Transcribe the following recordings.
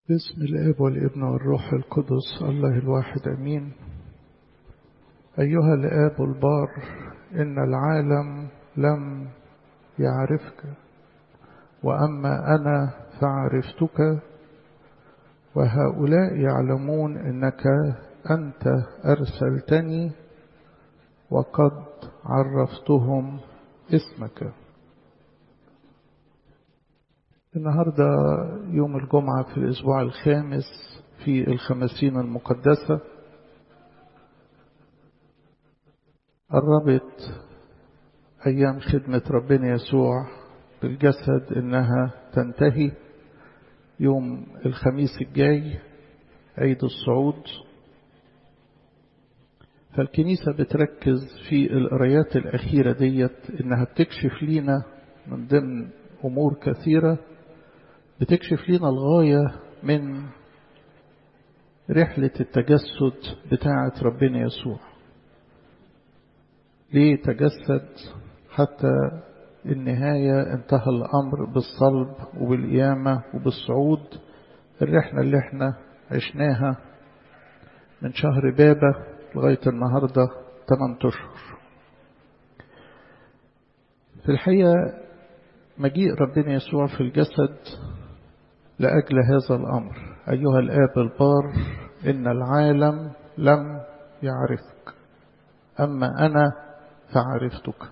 باسم الاب والابن والروح القدس الله الواحد امين ايها الاب البار ان العالم لم يعرفك واما انا فعرفتك وهؤلاء يعلمون انك انت ارسلتني وقد عرفتهم اسمك النهاردة يوم الجمعة في الأسبوع الخامس في الخمسين المقدسة قربت أيام خدمة ربنا يسوع بالجسد إنها تنتهي يوم الخميس الجاي عيد الصعود فالكنيسة بتركز في القرايات الأخيرة ديت إنها بتكشف لينا من ضمن أمور كثيرة بتكشف لنا الغاية من رحلة التجسد بتاعة ربنا يسوع ليه تجسد حتى النهاية انتهى الأمر بالصلب وبالقيامة وبالصعود الرحلة اللي احنا عشناها من شهر بابا لغاية النهاردة 8 أشهر في الحقيقة مجيء ربنا يسوع في الجسد لأجل هذا الأمر أيها الآب البار إن العالم لم يعرفك أما أنا فعرفتك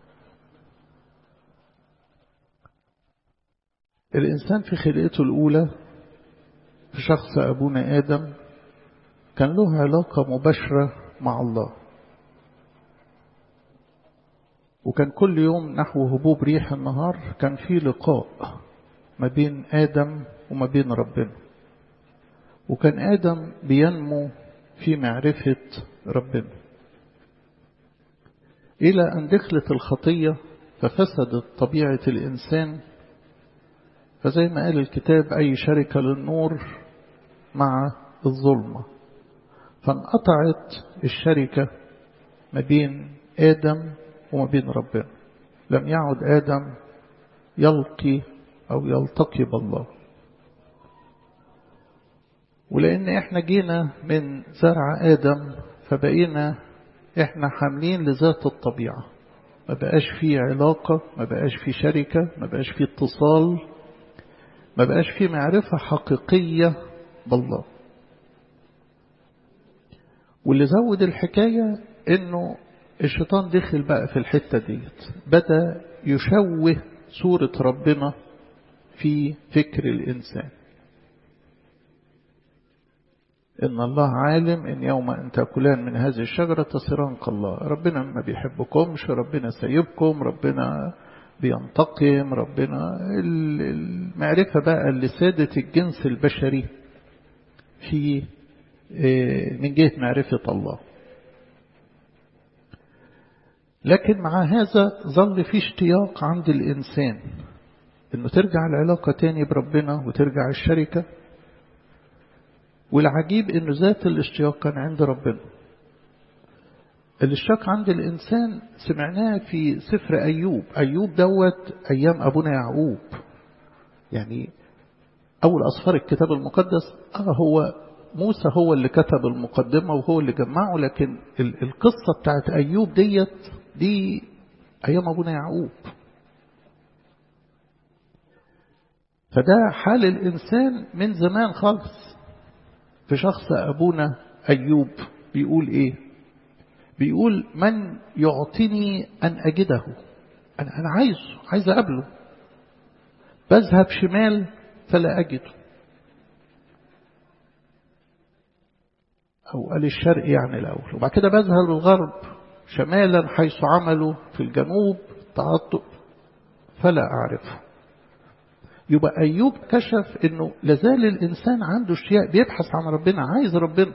الإنسان في خلقته الأولى في شخص أبونا آدم كان له علاقة مباشرة مع الله وكان كل يوم نحو هبوب ريح النهار كان في لقاء ما بين آدم وما بين ربنا وكان آدم بينمو في معرفة ربنا إلى أن دخلت الخطية ففسدت طبيعة الإنسان فزي ما قال الكتاب أي شركة للنور مع الظلمة فانقطعت الشركة ما بين آدم وما بين ربنا لم يعد آدم يلقي أو يلتقي بالله ولأن إحنا جينا من زرع آدم فبقينا إحنا حاملين لذات الطبيعة ما بقاش في علاقة ما بقاش في شركة ما بقاش في اتصال ما بقاش في معرفة حقيقية بالله واللي زود الحكاية إنه الشيطان دخل بقى في الحتة ديت بدأ يشوه صورة ربنا في فكر الإنسان إن الله عالم إن يوم أن تأكلان من هذه الشجرة تصيران كالله ربنا ما بيحبكمش ربنا سايبكم ربنا بينتقم ربنا المعرفة بقى اللي سادت الجنس البشري في من جهة معرفة الله لكن مع هذا ظل في اشتياق عند الإنسان انه ترجع العلاقة تاني بربنا وترجع الشركة والعجيب انه ذات الاشتياق كان عند ربنا الاشتياق عند الانسان سمعناه في سفر ايوب ايوب دوت ايام ابونا يعقوب يعني اول اصفار الكتاب المقدس اه هو موسى هو اللي كتب المقدمة وهو اللي جمعه لكن القصة بتاعت ايوب ديت دي ايام ابونا يعقوب فده حال الإنسان من زمان خالص في شخص أبونا أيوب بيقول إيه بيقول من يعطيني أن أجده أنا, أنا عايزه عايز أقابله بذهب شمال فلا أجده أو قال الشرق يعني الأول وبعد كده بذهب للغرب شمالا حيث عملوا في الجنوب تعطؤ فلا أعرفه يبقى أيوب كشف أنه لازال الإنسان عنده اشتياق بيبحث عن ربنا عايز ربنا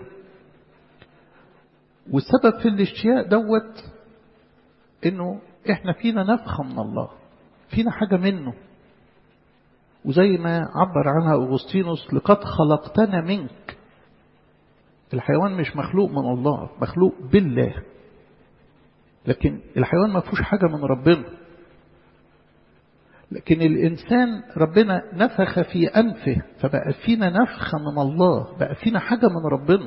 والسبب في الاشتياق دوت أنه إحنا فينا نفخة من الله فينا حاجة منه وزي ما عبر عنها أغسطينوس لقد خلقتنا منك الحيوان مش مخلوق من الله مخلوق بالله لكن الحيوان ما فيهوش حاجة من ربنا لكن الإنسان ربنا نفخ في أنفه فبقى فينا نفخة من الله بقى فينا حاجة من ربنا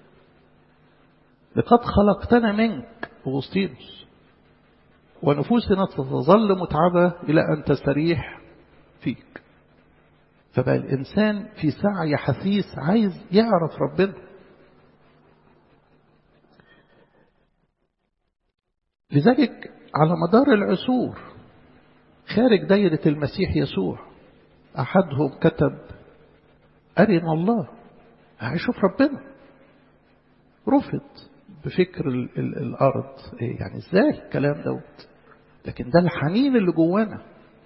لقد خلقتنا منك أغسطينوس ونفوسنا تظل متعبة إلى أن تستريح فيك فبقى الإنسان في سعي حثيث عايز يعرف ربنا لذلك على مدار العصور خارج دايرة المسيح يسوع أحدهم كتب أرنا الله هيشوف ربنا رفض بفكر ال ال الأرض إيه يعني إزاي الكلام دوت لكن ده الحنين اللي جوانا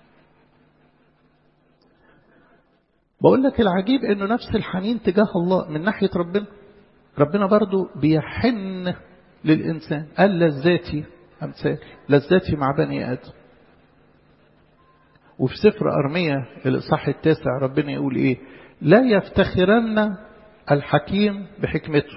بقول لك العجيب انه نفس الحنين تجاه الله من ناحية ربنا ربنا برضو بيحن للإنسان قال لذاتي أمثال لذاتي مع بني آدم وفي سفر أرمية الإصحاح التاسع ربنا يقول إيه لا يفتخرن الحكيم بحكمته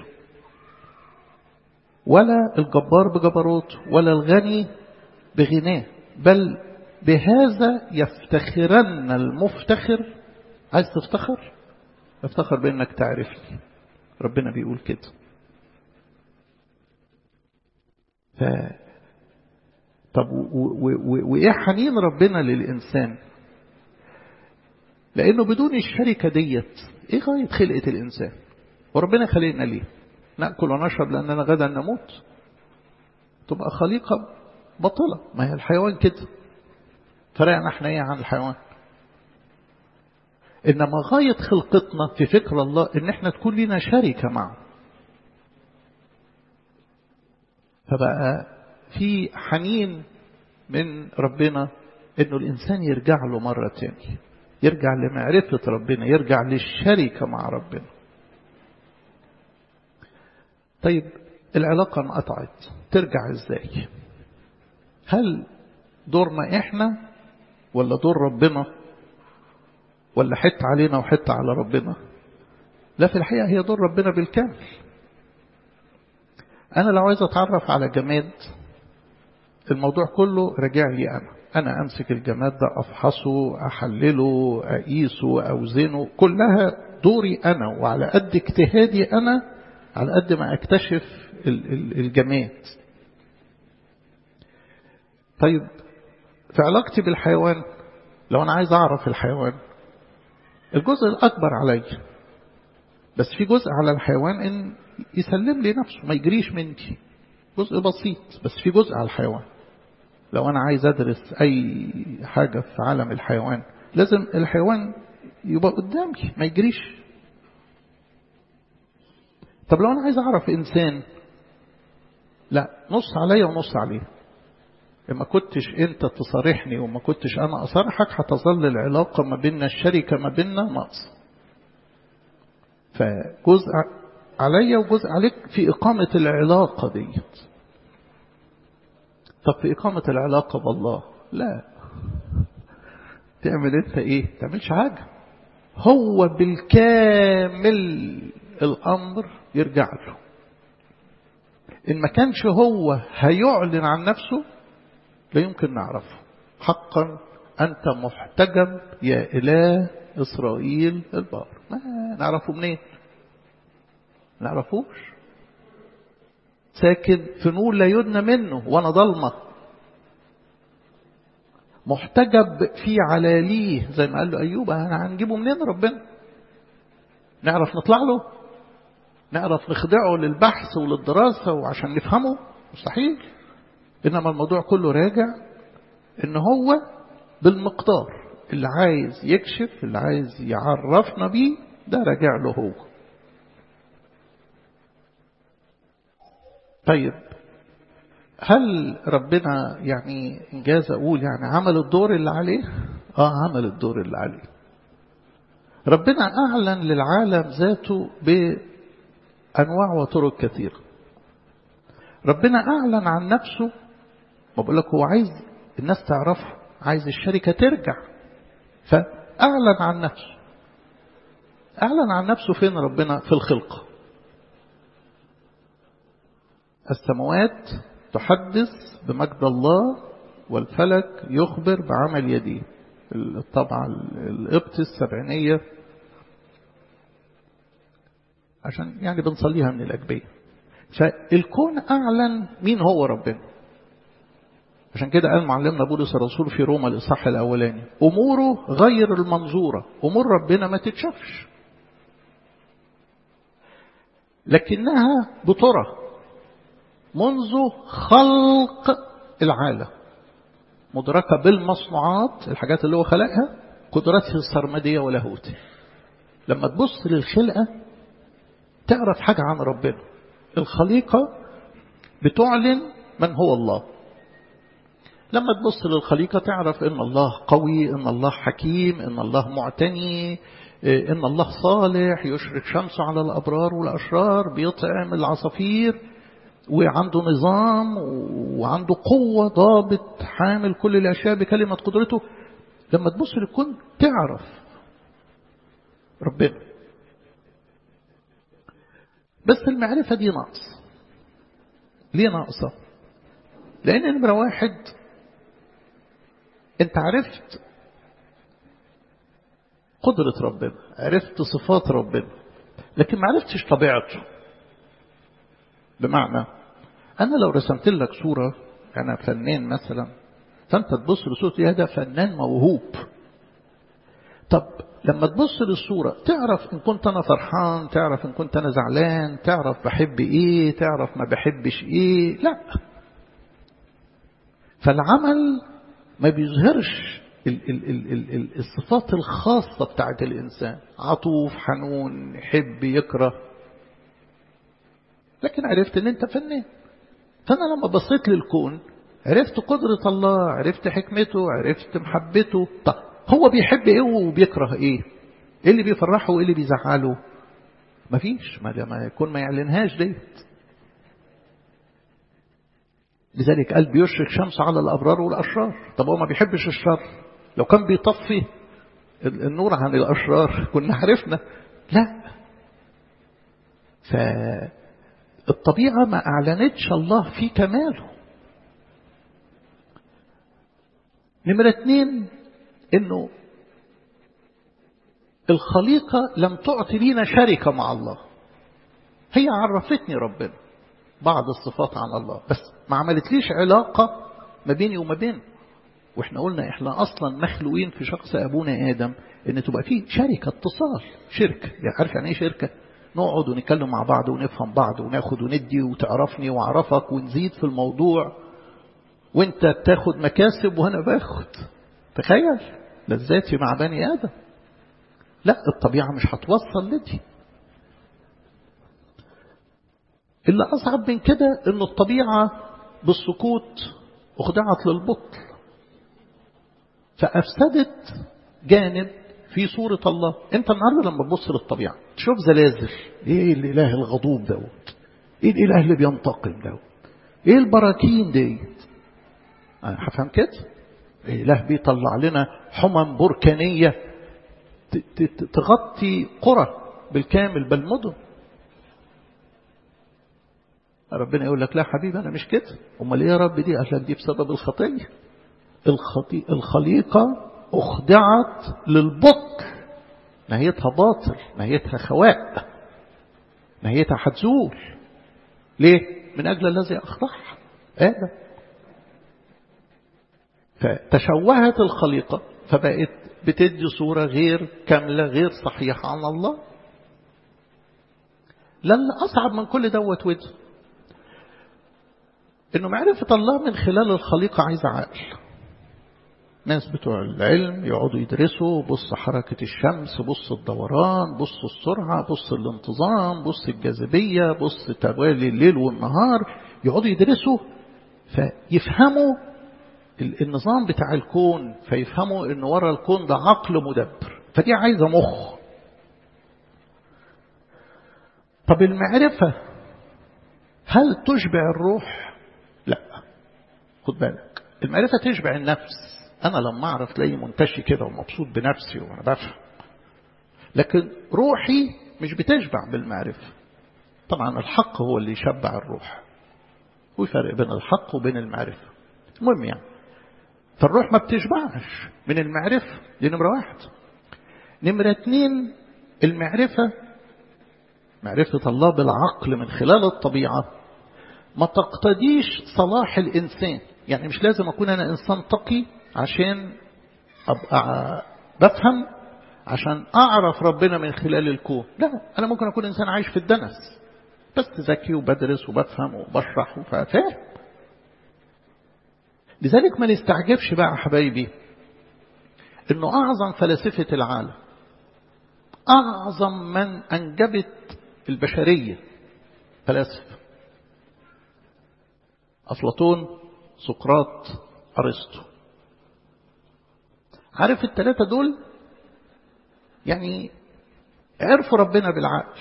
ولا الجبار بجبروته ولا الغني بغناه بل بهذا يفتخرن المفتخر عايز تفتخر افتخر بانك تعرفني ربنا بيقول كده ف طب وايه حنين ربنا للانسان لانه بدون الشركه ديت ايه غايه خلقه الانسان وربنا خلقنا ليه ناكل ونشرب لاننا غدا نموت تبقى خليقه بطله ما هي الحيوان كده فرقنا احنا ايه عن الحيوان إنما غاية خلقتنا في فكر الله إن إحنا تكون لنا شركة معه فبقى في حنين من ربنا إنه الإنسان يرجع له مرة تانية يرجع لمعرفة ربنا يرجع للشركة مع ربنا طيب العلاقة انقطعت ترجع ازاي هل دورنا احنا ولا دور ربنا ولا حت علينا وحت على ربنا لا في الحقيقة هي دور ربنا بالكامل أنا لو عايز أتعرف على جماد الموضوع كله راجع لي أنا أنا أمسك الجماد ده أفحصه أحلله أقيسه أوزنه كلها دوري أنا وعلى قد اجتهادي أنا على قد ما أكتشف الجماد طيب في علاقتي بالحيوان لو أنا عايز أعرف الحيوان الجزء الأكبر علي بس في جزء على الحيوان إن يسلم لي نفسه ما يجريش مني جزء بسيط بس في جزء على الحيوان لو أنا عايز أدرس أي حاجة في عالم الحيوان لازم الحيوان يبقى قدامي ما يجريش طب لو أنا عايز أعرف إنسان لا نص عليا ونص عليه ما كنتش انت تصارحني وما كنتش انا اصارحك هتظل العلاقة ما بيننا الشركة ما بيننا ناقصة فجزء عليا وجزء عليك في إقامة العلاقة ديت طب في إقامة العلاقة بالله لا تعمل انت ايه تعملش حاجة هو بالكامل الأمر يرجع له إن ما كانش هو هيعلن عن نفسه لا يمكن نعرفه حقا أنت محتجب يا إله إسرائيل البار ما نعرفه منين نعرفوش ساكن في نور لا يدنى منه وانا ضلمة محتجب في علاليه زي ما قال له أيوب أنا هنجيبه منين ربنا نعرف نطلع له نعرف نخدعه للبحث وللدراسة وعشان نفهمه مستحيل إنما الموضوع كله راجع إن هو بالمقدار اللي عايز يكشف اللي عايز يعرفنا بيه ده راجع له هو طيب هل ربنا يعني إنجاز أقول يعني عمل الدور اللي عليه آه عمل الدور اللي عليه ربنا أعلن للعالم ذاته بأنواع وطرق كثيرة ربنا أعلن عن نفسه ما بقول لك هو عايز الناس تعرفه عايز الشركة ترجع فأعلن عن نفسه أعلن عن نفسه فين ربنا في الخلقة السماوات تحدث بمجد الله والفلك يخبر بعمل يديه الطبعة القبط السبعينية عشان يعني بنصليها من الأجبية فالكون أعلن مين هو ربنا عشان كده قال معلمنا بولس الرسول في روما الإصحاح الأولاني أموره غير المنظورة أمور ربنا ما تتشافش لكنها بترى منذ خلق العالم مدركة بالمصنوعات الحاجات اللي هو خلقها قدرته السرمدية ولاهوته لما تبص للخلقة تعرف حاجة عن ربنا الخليقة بتعلن من هو الله لما تبص للخليقة تعرف ان الله قوي ان الله حكيم ان الله معتني ان الله صالح يشرق شمسه على الابرار والاشرار بيطعم العصافير وعنده نظام وعنده قوة ضابط حامل كل الاشياء بكلمة قدرته لما تبص للكون تعرف ربنا بس المعرفة دي ناقص ليه ناقصة لأن نمرة واحد أنت عرفت قدرة ربنا عرفت صفات ربنا لكن ما عرفتش طبيعته بمعنى أنا لو رسمت لك صورة أنا فنان مثلا فأنت تبص لصورة هذا فنان موهوب طب لما تبص للصورة تعرف إن كنت أنا فرحان تعرف إن كنت أنا زعلان تعرف بحب إيه تعرف ما بحبش إيه لا فالعمل ما بيظهرش ال ال ال ال ال الصفات الخاصة بتاعت الإنسان عطوف حنون يحب يكره لكن عرفت إن أنت فنان فأنا لما بصيت للكون عرفت قدرة الله عرفت حكمته عرفت محبته طب هو بيحب ايه وبيكره ايه ايه اللي بيفرحه وايه اللي بيزعله مفيش ما ما يكون ما يعلنهاش ديت لذلك قال بيشرق شمس على الابرار والاشرار طب هو ما بيحبش الشر لو كان بيطفي النور عن الاشرار كنا عرفنا لا فالطبيعه ما اعلنتش الله في كماله نمره اتنين انه الخليقة لم تعطي لينا شركة مع الله هي عرفتني ربنا بعض الصفات عن الله بس ما عملتليش علاقة ما بيني وما بينه واحنا قلنا احنا اصلا مخلوقين في شخص ابونا ادم ان تبقى في شركة اتصال شركة يعني عارف يعني ايه شركة نقعد ونتكلم مع بعض ونفهم بعض وناخد وندي وتعرفني واعرفك ونزيد في الموضوع وانت بتاخد مكاسب وانا باخد تخيل لذاتي مع بني آدم لا الطبيعة مش هتوصل لدي اللي أصعب من كده إن الطبيعة بالسكوت أخضعت للبطل فأفسدت جانب في صورة الله أنت النهاردة لما تبص للطبيعة تشوف زلازل إيه الإله الغضوب دوت إيه الإله اللي بينتقم دوت إيه البراكين ديت أنا هفهم كده إله بيطلع لنا حمم بركانية تغطي قرى بالكامل بل مدن ربنا يقول لك لا حبيبي أنا مش كده أمال إيه يا رب دي عشان دي بسبب الخطية الخطي... الخليقة أخضعت للبطل نهايتها باطل نهايتها خواء نهايتها هتزول ليه؟ من أجل الذي أخضعها آدم فتشوهت الخليقة فبقت بتدي صورة غير كاملة غير صحيحة عن الله لأن أصعب من كل دوت ود إنه معرفة الله من خلال الخليقة عايزة عقل ناس بتوع العلم يقعدوا يدرسوا بص حركة الشمس بص الدوران بص السرعة بص الانتظام بص الجاذبية بص توالي الليل والنهار يقعدوا يدرسوا فيفهموا النظام بتاع الكون فيفهموا ان ورا الكون ده عقل مدبر فدي عايزه مخ طب المعرفة هل تشبع الروح لا خد بالك المعرفة تشبع النفس أنا لما أعرف تلاقي منتشي كده ومبسوط بنفسي وأنا بفهم لكن روحي مش بتشبع بالمعرفة طبعا الحق هو اللي يشبع الروح وفرق بين الحق وبين المعرفة المهم يعني فالروح ما بتشبعش من المعرفة دي نمرة واحد نمرة اتنين المعرفة معرفة الله بالعقل من خلال الطبيعة ما تقتضيش صلاح الإنسان يعني مش لازم أكون أنا إنسان تقي عشان أبقى بفهم عشان أعرف ربنا من خلال الكون لا أنا ممكن أكون إنسان عايش في الدنس بس ذكي وبدرس وبفهم وبشرح وفاهم لذلك ما نستعجبش بقى حبايبي انه اعظم فلاسفة العالم اعظم من انجبت البشرية فلاسفة افلاطون سقراط ارسطو عارف الثلاثة دول يعني عرفوا ربنا بالعقل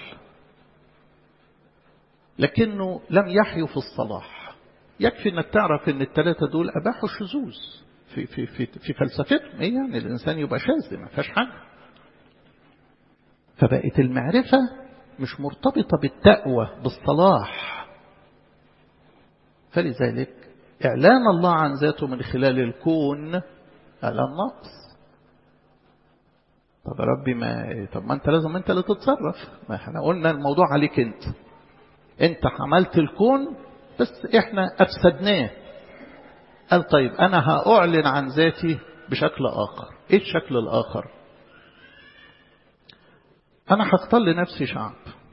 لكنه لم يحيوا في الصلاح يكفي انك تعرف ان الثلاثة دول اباحوا الشذوذ في في في في فلسفتهم ايه يعني الانسان يبقى شاذ ما فيهاش حاجه فبقت المعرفه مش مرتبطه بالتقوى بالصلاح فلذلك اعلان الله عن ذاته من خلال الكون اعلان نقص طب يا ربي ما طب ما انت لازم انت اللي تتصرف ما احنا قلنا الموضوع عليك انت انت حملت الكون بس احنا افسدناه قال طيب أنا هأعلن عن ذاتي بشكل آخر إيه الشكل الآخر أنا هختار لنفسي شعب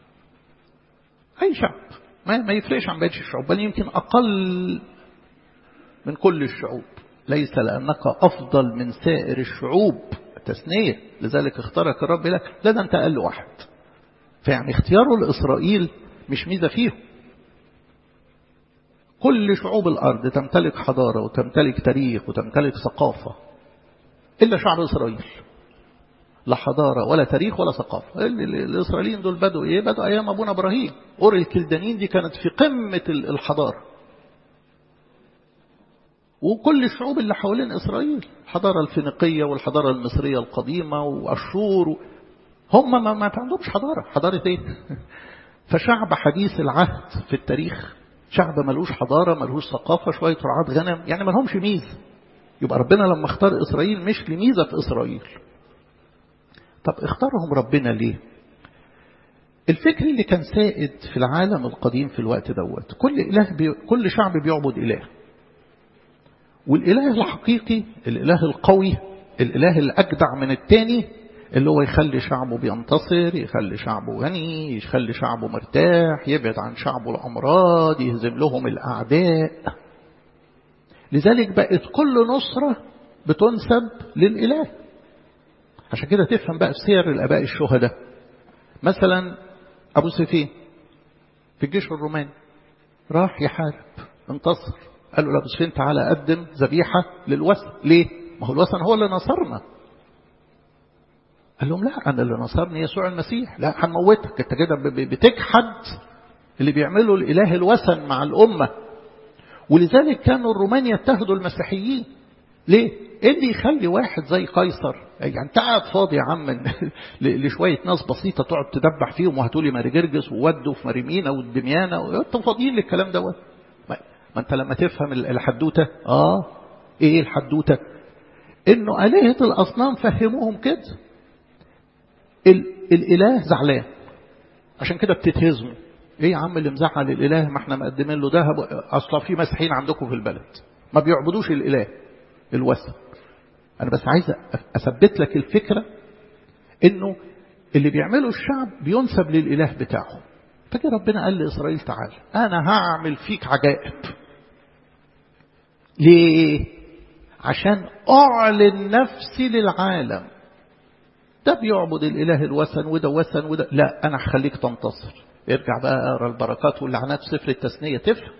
أي شعب ما, ما يفرقش عن بقية الشعوب بل يمكن أقل من كل الشعوب ليس لأنك أفضل من سائر الشعوب تثنية لذلك اختارك الرب لك لا ده أنت أقل واحد فيعني اختياره لإسرائيل مش ميزة فيهم كل شعوب الأرض تمتلك حضارة وتمتلك تاريخ وتمتلك ثقافة إلا شعب إسرائيل لا حضارة ولا تاريخ ولا ثقافة الإسرائيليين دول بدوا إيه بدوا أيام أبونا إبراهيم أور الكلدانيين دي كانت في قمة الحضارة وكل الشعوب اللي حوالين إسرائيل الحضارة الفينيقية والحضارة المصرية القديمة وأشور هم ما, ما عندهمش حضارة حضارة إيه فشعب حديث العهد في التاريخ شعب ملوش حضارة ملوش ثقافة شوية رعاة غنم يعني ملهمش ميزة يبقى ربنا لما اختار إسرائيل مش لميزة في إسرائيل طب اختارهم ربنا ليه الفكر اللي كان سائد في العالم القديم في الوقت دوت كل إله بي... كل شعب بيعبد إله والإله الحقيقي الإله القوي الإله الأجدع من التاني اللي هو يخلي شعبه بينتصر يخلي شعبه غني يخلي شعبه مرتاح يبعد عن شعبه الأمراض يهزم لهم الأعداء لذلك بقت كل نصرة بتنسب للإله عشان كده تفهم بقى في سير الآباء الشهداء مثلا أبو سفين في الجيش الروماني راح يحارب انتصر قال له لأبو سفين تعالى قدم ذبيحة للوثن ليه؟ ما هو الوثن هو اللي نصرنا قال لهم لا أنا اللي نصرني يسوع المسيح لا هنموتك أنت كده بتجحد اللي بيعمله الإله الوثن مع الأمة ولذلك كانوا الرومان يتهدوا المسيحيين ليه؟ ايه اللي يخلي واحد زي قيصر يعني انت قاعد فاضي يا عم لشويه ناس بسيطه تقعد تدبح فيهم وهاتولي ماري جرجس وودوا في ماريمينا والدميانه انتوا فاضيين للكلام دوت ما انت لما تفهم الحدوته اه ايه الحدوته؟ انه الهه الاصنام فهموهم كده الاله زعلان عشان كده بتتهزموا ايه يا عم اللي مزعل الاله ما احنا مقدمين له ذهب اصلا في مسيحيين عندكم في البلد ما بيعبدوش الاله الوثن انا بس عايز اثبت لك الفكره انه اللي بيعمله الشعب بينسب للاله بتاعه فكده ربنا قال لاسرائيل تعالى انا هعمل فيك عجائب ليه عشان اعلن نفسي للعالم ده بيعبد الاله الوثن وده وثن وده لا انا هخليك تنتصر ارجع بقى اقرا البركات واللعنات في سفر التثنيه تفهم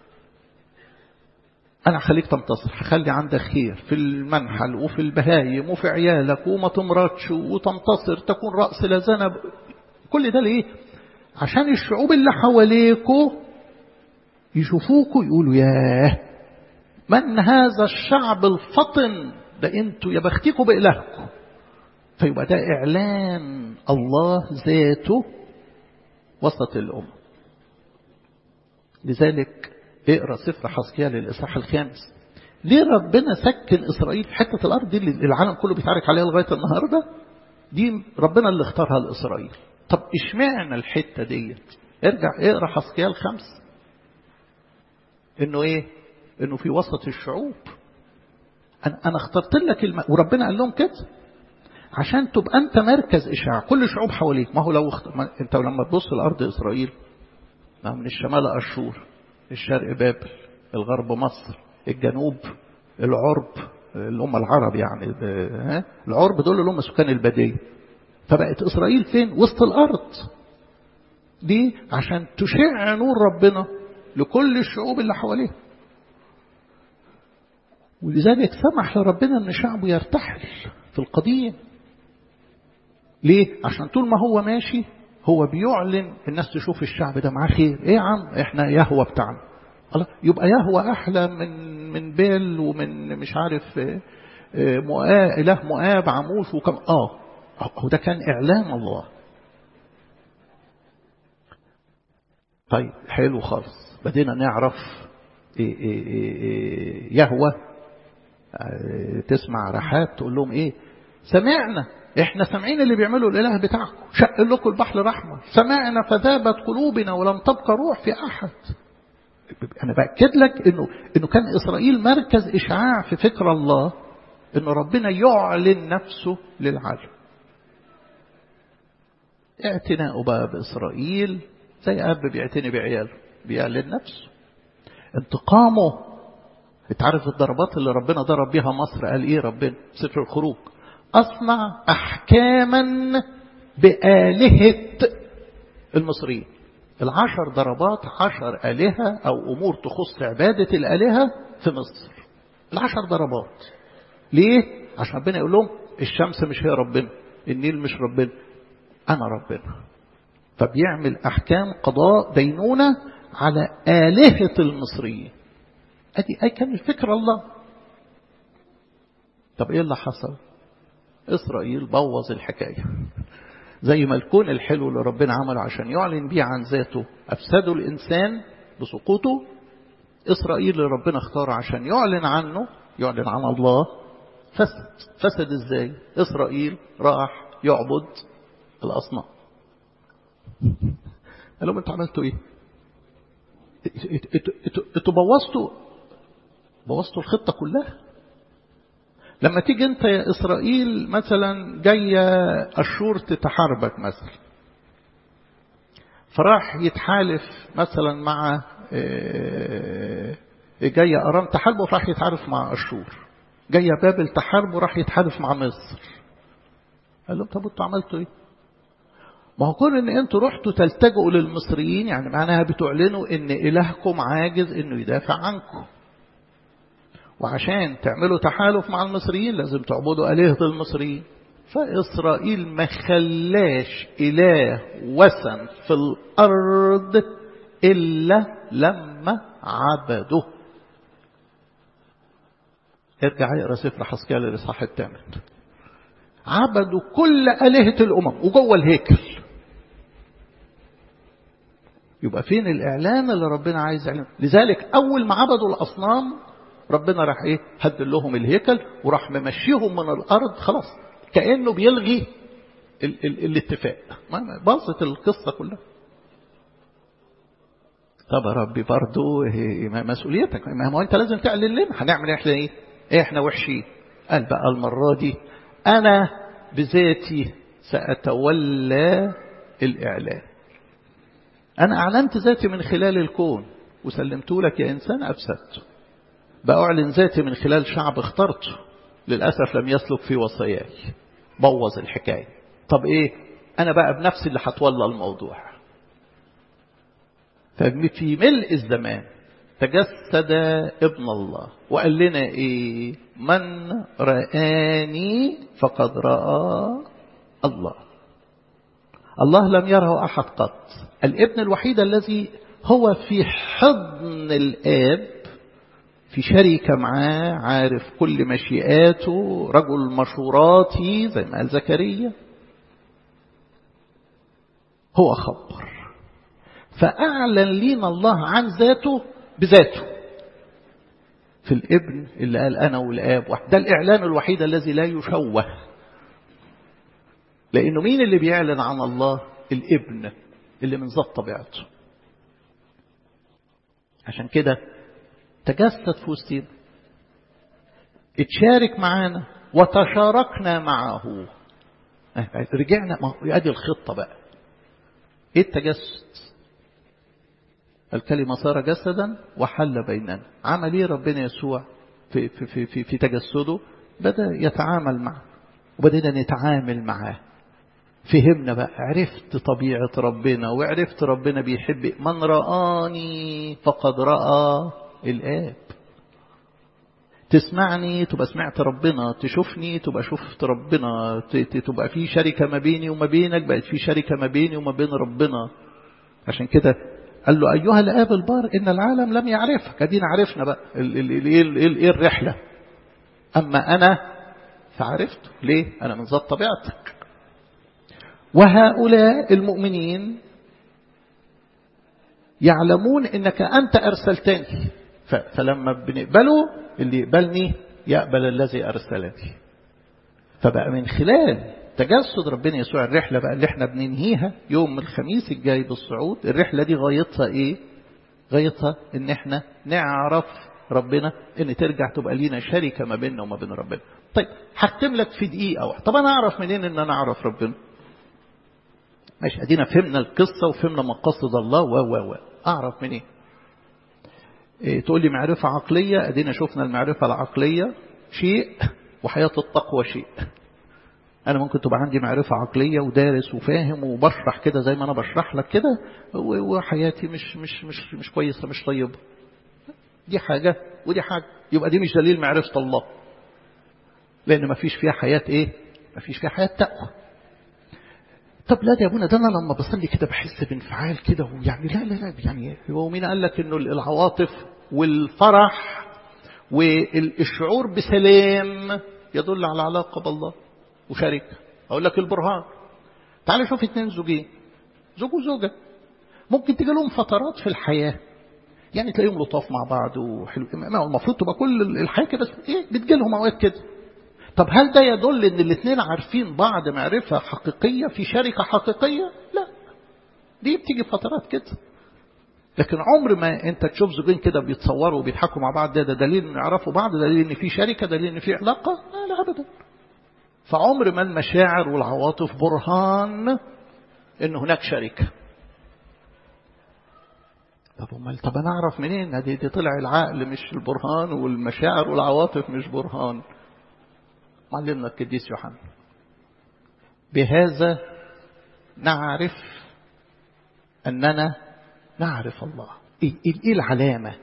انا هخليك تنتصر هخلي عندك خير في المنحل وفي البهايم وفي عيالك وما تمرضش وتنتصر تكون راس لا ذنب كل ده ليه عشان الشعوب اللي حواليكوا يشوفوكوا يقولوا ياه من هذا الشعب الفطن ده انتوا يا بختكوا بإلهكم فيبقى ده إعلان الله ذاته وسط الأمة لذلك اقرأ سفر حسكيال الإصحاح الخامس ليه ربنا سكن إسرائيل في حتة الأرض دي اللي العالم كله بيتعارك عليها لغاية النهاردة دي ربنا اللي اختارها لإسرائيل طب اشمعنى الحتة ديت ارجع اقرا حسكيال خمس انه ايه انه في وسط الشعوب انا انا اخترت لك الم... وربنا قال لهم كده عشان تبقى انت مركز اشعاع كل الشعوب حواليك ما هو لو اخت... ما... انت لما تبص لارض اسرائيل ما من الشمال اشور الشرق بابل الغرب مصر الجنوب العرب اللي هم العرب يعني ها العرب دول اللي هم سكان البديه فبقت اسرائيل فين وسط الارض دي عشان تشع نور ربنا لكل الشعوب اللي حواليه ولذلك سمح لربنا ان شعبه يرتحل في القديم ليه عشان طول ما هو ماشي هو بيعلن الناس تشوف الشعب ده معاه خير ايه يا عم احنا يهوى بتاعنا الله يبقى يهوى احلى من من بيل ومن مش عارف مؤاب اله مؤاب عموش وكم اه هو ده كان اعلان الله طيب حلو خالص بدينا نعرف إيه إيه إيه يهوى تسمع رحاب تقول لهم ايه سمعنا احنا سامعين اللي بيعملوا الاله بتاعكم شق لكم البحر الاحمر سمعنا فذابت قلوبنا ولم تبقى روح في احد انا باكد لك انه انه كان اسرائيل مركز اشعاع في فكر الله انه ربنا يعلن نفسه للعالم اعتناؤه بقى باسرائيل زي اب بيعتني بعياله بيعلن نفسه انتقامه انت عارف الضربات اللي ربنا ضرب بيها مصر قال ايه ربنا سفر الخروج اصنع احكاما بآلهة المصريين العشر ضربات عشر آلهة أو أمور تخص عبادة الآلهة في مصر العشر ضربات ليه؟ عشان ربنا يقول لهم الشمس مش هي ربنا النيل مش ربنا أنا ربنا فبيعمل أحكام قضاء دينونة على آلهة المصريين أدي أي كان الفكر الله طب إيه اللي حصل إسرائيل بوظ الحكاية زي ما الكون الحلو اللي ربنا عمله عشان يعلن بيه عن ذاته أفسدوا الإنسان بسقوطه إسرائيل اللي ربنا اختاره عشان يعلن عنه يعلن عن الله فسد فسد إزاي إسرائيل راح يعبد الأصنام قال لهم انتوا عملتوا ايه انتوا بوظتوا بوظتوا الخطة كلها لما تيجي انت يا اسرائيل مثلا جاية اشور تتحاربك مثلا فراح يتحالف مثلا مع جاية ارام تحاربه فراح يتحالف مع اشور جاية بابل تحاربه راح يتحالف مع مصر قال لهم طب انتوا عملتوا ايه ما هو كون ان انتوا رحتوا تلتجئوا للمصريين يعني معناها بتعلنوا ان الهكم عاجز انه يدافع عنكم وعشان تعملوا تحالف مع المصريين لازم تعبدوا آلهة المصريين فإسرائيل ما خلاش إله وثن في الأرض إلا لما عبده ارجع اقرا سفر حسكيال الإصحاح الثامن عبدوا كل آلهة الأمم وجوه الهيكل يبقى فين الإعلان اللي ربنا عايز يعلن لذلك أول ما عبدوا الأصنام ربنا راح ايه هدل لهم الهيكل وراح ممشيهم من الارض خلاص كانه بيلغي ال ال الاتفاق باظت القصه كلها طب يا ربي برضه مسؤوليتك ما هو انت لازم تعلن لنا هنعمل احنا ايه احنا وحشين قال بقى المره دي انا بذاتي ساتولى الاعلان انا اعلنت ذاتي من خلال الكون وسلمته لك يا انسان افسدته بأعلن ذاتي من خلال شعب اخترته للأسف لم يسلك في وصاياي بوظ الحكاية طب ايه انا بقى بنفسي اللي هتولى الموضوع ففي ملء الزمان تجسد ابن الله وقال لنا ايه من رآني فقد رأى الله الله لم يره أحد قط الابن الوحيد الذي هو في حضن الآب في شركة معاه عارف كل مشيئاته رجل مشوراتي زي ما قال زكريا هو خبر فأعلن لنا الله عن ذاته بذاته في الابن اللي قال أنا والآب واحد ده الإعلان الوحيد الذي لا يشوه لأنه مين اللي بيعلن عن الله الابن اللي من ذات طبيعته عشان كده تجسد في وسطينا اتشارك معانا وتشاركنا معه رجعنا ما ادي الخطه بقى ايه التجسد الكلمة صار جسدا وحل بيننا عمل ايه ربنا يسوع في, في, في, في, في تجسده بدأ يتعامل معه وبدأنا نتعامل معاه فهمنا بقى عرفت طبيعة ربنا وعرفت ربنا بيحب من رآني فقد رأى الآب تسمعني تبقى سمعت ربنا تشوفني تبقى شفت ربنا تبقى في شركة ما بيني وما بينك بقت في شركة ما بيني وما بين ربنا عشان كده قال له أيها الآب البار إن العالم لم يعرفك أدينا عرفنا بقى إيه الرحلة أما أنا فعرفته ليه أنا من ذات طبيعتك وهؤلاء المؤمنين يعلمون انك انت ارسلتني فلما بنقبله اللي يقبلني يقبل الذي ارسلني فبقى من خلال تجسد ربنا يسوع الرحله بقى اللي احنا بننهيها يوم الخميس الجاي بالصعود الرحله دي غايتها ايه غايتها ان احنا نعرف ربنا ان ترجع تبقى لينا شركه ما بيننا وما بين ربنا طيب هختم لك في دقيقه واحده طب انا اعرف منين ان انا اعرف ربنا ماشي ادينا فهمنا القصة وفهمنا مقاصد الله و و و اعرف منين إيه تقول لي معرفة عقلية ادينا شفنا المعرفة العقلية شيء وحياة التقوى شيء انا ممكن تبقى عندي معرفة عقلية ودارس وفاهم وبشرح كده زي ما انا بشرح لك كده وحياتي مش مش مش مش كويسة مش طيبة دي حاجة ودي حاجة يبقى دي مش دليل معرفة الله لان ما فيش فيها حياة ايه ما فيش فيها حياة تقوى طب لا يا ابونا ده انا لما بصلي كده بحس بانفعال كده ويعني لا لا لا يعني هو مين قال لك انه العواطف والفرح والشعور بسلام يدل على علاقه بالله وشركه اقول لك البرهان تعال شوف اتنين زوجين زوج وزوجه ممكن تجي لهم فترات في الحياه يعني تلاقيهم لطاف مع بعض وحلو المفروض تبقى كل الحياه كده ايه بتجي لهم اوقات كده طب هل ده يدل ان الاثنين عارفين بعض معرفة حقيقية في شركة حقيقية لا دي بتيجي فترات كده لكن عمر ما انت تشوف زوجين كده بيتصوروا وبيضحكوا مع بعض ده, ده دليل ان يعرفوا بعض دليل ان في شركة دليل ان في علاقة لا لا ابدا فعمر ما المشاعر والعواطف برهان ان هناك شركة طب امال طب انا اعرف منين دي, دي طلع العقل مش البرهان والمشاعر والعواطف مش برهان معلمنا القديس يوحنا بهذا نعرف أننا نعرف الله إيه العلامة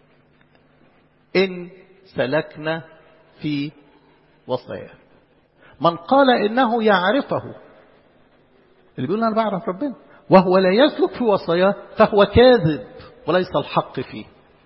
إن سلكنا في وصاياه من قال إنه يعرفه اللي بيقول أنا بعرف ربنا وهو لا يسلك في وصاياه فهو كاذب وليس الحق فيه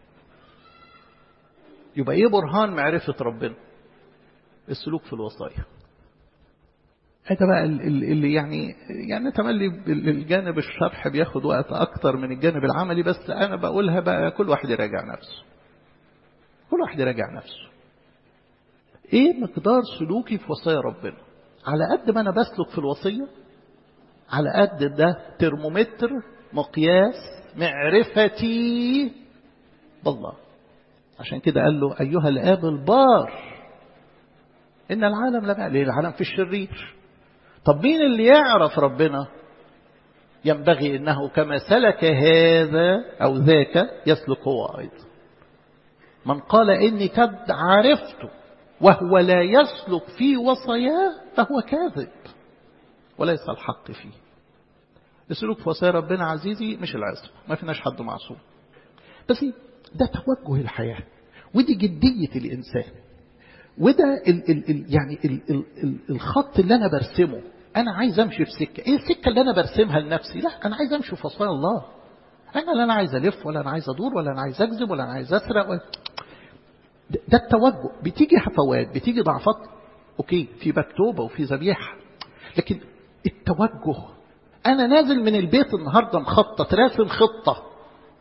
يبقى ايه برهان معرفة ربنا السلوك في الوصايا هذا بقى اللي يعني يعني تملي الجانب الشرح بياخد وقت اكتر من الجانب العملي بس انا بقولها بقى كل واحد يراجع نفسه كل واحد يراجع نفسه ايه مقدار سلوكي في وصايا ربنا على قد ما انا بسلك في الوصيه على قد ده ترمومتر مقياس معرفتي بالله عشان كده قال له ايها الاب البار ان العالم لم ليه العالم في الشرير طب مين اللي يعرف ربنا ينبغي انه كما سلك هذا او ذاك يسلك هو ايضا من قال اني قد عرفته وهو لا يسلك في وصاياه فهو كاذب وليس الحق فيه السلوك في وصايا ربنا عزيزي مش العصمة ما فيناش حد معصوم بس ده توجه الحياة ودي جدية الإنسان وده ال ال ال يعني ال ال ال الخط اللي أنا برسمه أنا عايز أمشي في سكة إيه السكة اللي أنا برسمها لنفسي لا أنا عايز أمشي في وصايا الله أنا لا أنا عايز ألف ولا أنا عايز أدور ولا أنا عايز أكذب ولا أنا عايز أسرق ولا ده, ده التوجه بتيجي هفوات بتيجي ضعفات أوكي في مكتوبة وفي ذبيحة لكن التوجه أنا نازل من البيت النهاردة مخطط راسم خطة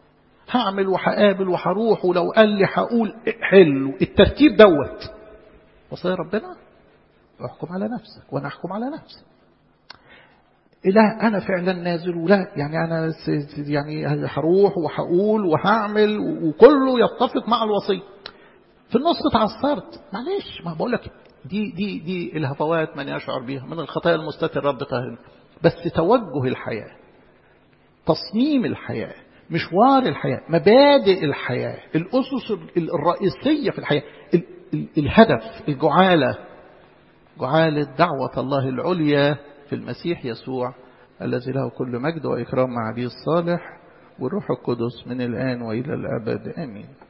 هعمل وهقابل وهروح ولو قال لي هقول حلو الترتيب دوت وصايا ربنا احكم على نفسك وانا احكم على نفسي لا انا فعلا نازل ولا يعني انا يعني هروح وهقول وهعمل وكله يتفق مع الوصيه في النص اتعثرت معلش ما بقول لك دي دي دي الهفوات من يشعر بها من الخطايا المستتر رب طاهر بس توجه الحياه تصميم الحياه مشوار الحياه مبادئ الحياه الاسس الرئيسيه في الحياه الهدف الجعاله جعاله دعوه الله العليا في المسيح يسوع الذي له كل مجد وإكرام مع أبيه الصالح والروح القدس من الآن وإلى الأبد آمين